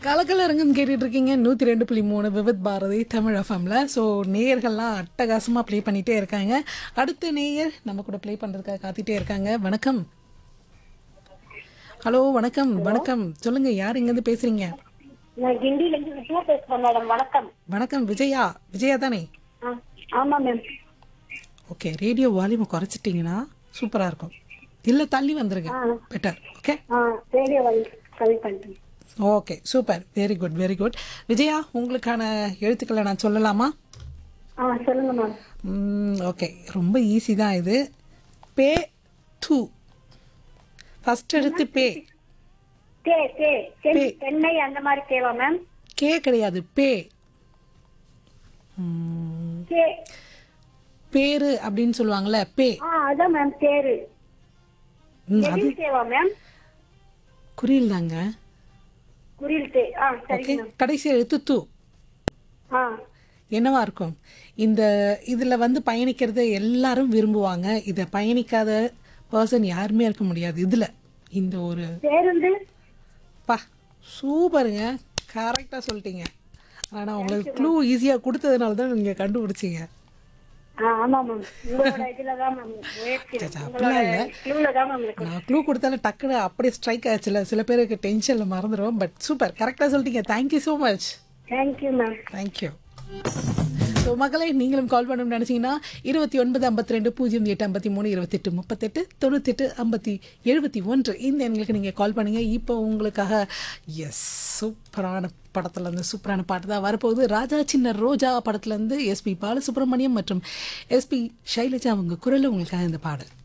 கலக்கல அரங்கம் கேட்டுட்டு இருக்கீங்க நூற்றி ரெண்டு புள்ளி மூணு விவித் பாரதி தமிழ் எஃப்எம்ல ஸோ நேயர்கள்லாம் அட்டகாசமாக ப்ளே பண்ணிகிட்டே இருக்காங்க அடுத்த நேயர் நம்ம கூட ப்ளே பண்ணுறதுக்காக காத்திட்டே இருக்காங்க வணக்கம் ஹலோ வணக்கம் வணக்கம் சொல்லுங்க யார் இங்கேருந்து பேசுறீங்க நான் கிண்டில இருந்து விஜயா பேசுறேன் மேடம் வணக்கம் வணக்கம் விஜயா விஜயா தானே ஆ, ஆமா மேம் ஓகே ரேடியோ வால்யூமை குறைச்சிட்டிங்கன்னா சூப்பராக இருக்கும் இல்லை தள்ளி வந்துருங்க பெட்டர் ஓகே ஆ ரேடியோ வந்து கவி பண்றேன் okay super very good very good Vijaya உங்களுக்கான எழுத்துக்களை நான் சொல்லலாமா ஆ சொல்லுங்க மேம் ஓகே ரொம்ப ஈஸி தான் இது பே து ஃபர்ஸ்ட் எழுத்து பே தே தே தென்- பே. தென்னை அந்த மாதிரி தேவா மேம் கே கிடையாது பே ம், தே பேரு அப்படின்னு சொல்லுவாங்கல்ல பே ஆ அதான் மேம் தேரு ம், அது எதில் தேவா மேம் குறியில் தாங்க குரில் தே ஆ சரி ஓகே மேம் கடைசி எழுத்து து ஆ என்னவா இருக்கும் இந்த இதில் வந்து பயணிக்கிறது எல்லாரும் விரும்புவாங்க இதை பயணிக்காத பர்சன் யாருமே இருக்க முடியாது இதில் இந்த ஒரு பேருந்து பா சூப்பருங்க கரெக்டாக சொல்லிட்டீங்க ஆனால் உங்களுக்கு க்ளூ ஈஸியாக கொடுத்ததுனால தான் நீங்கள் கண்டுபிடிச்சிங்க ஆ ஆமா மேம் உங்களோட இதுல தான் மேம் முயற்சி சச்சா, உங்களோட அப்படிலாம் இல்ல. கிளூல தான் மேம் இருக்கு நான் க்ளூ கொடுத்தாலும் டக்குன்னு அப்படியே ஸ்ட்ரைக் ஆச்சுல சில பேருக்கு டென்ஷனில் மறந்துடும் பட் சூப்பர் கரெக்டாக சொல்லிட்டீங்க thank you so much thank you ma'am thank you so மகளே நீங்களும் கால் பண்ணணும்னு நினச்சிங்கன்னா இருபத்தி ஒன்பது ஐம்பத்தி ரெண்டு பூஜ்ஜியம் எட்டு ஐம்பத்தி மூணு இருபத்தெட்டு முப்பத்தெட்டு தொண்ணூத்தெட்டு ஐம்பத்தி எழுபத்தி ஒன்று இந்த எண்களுக்கு நீங்கள் கால் பண்ணுங்கள் இப்போ உங்களுக்காக எஸ் சூப்பரான படத்துலேருந்து சூப்பரான பாட்டு தான் வரப்போகுது ராஜா சின்ன ரோஜா படத்துலேருந்து எஸ்பி பாலசுப்ரமணியம் மற்றும் எஸ்பி சைலஜா அவங்க குரலில் உங்களுக்காக இந்த பாடல்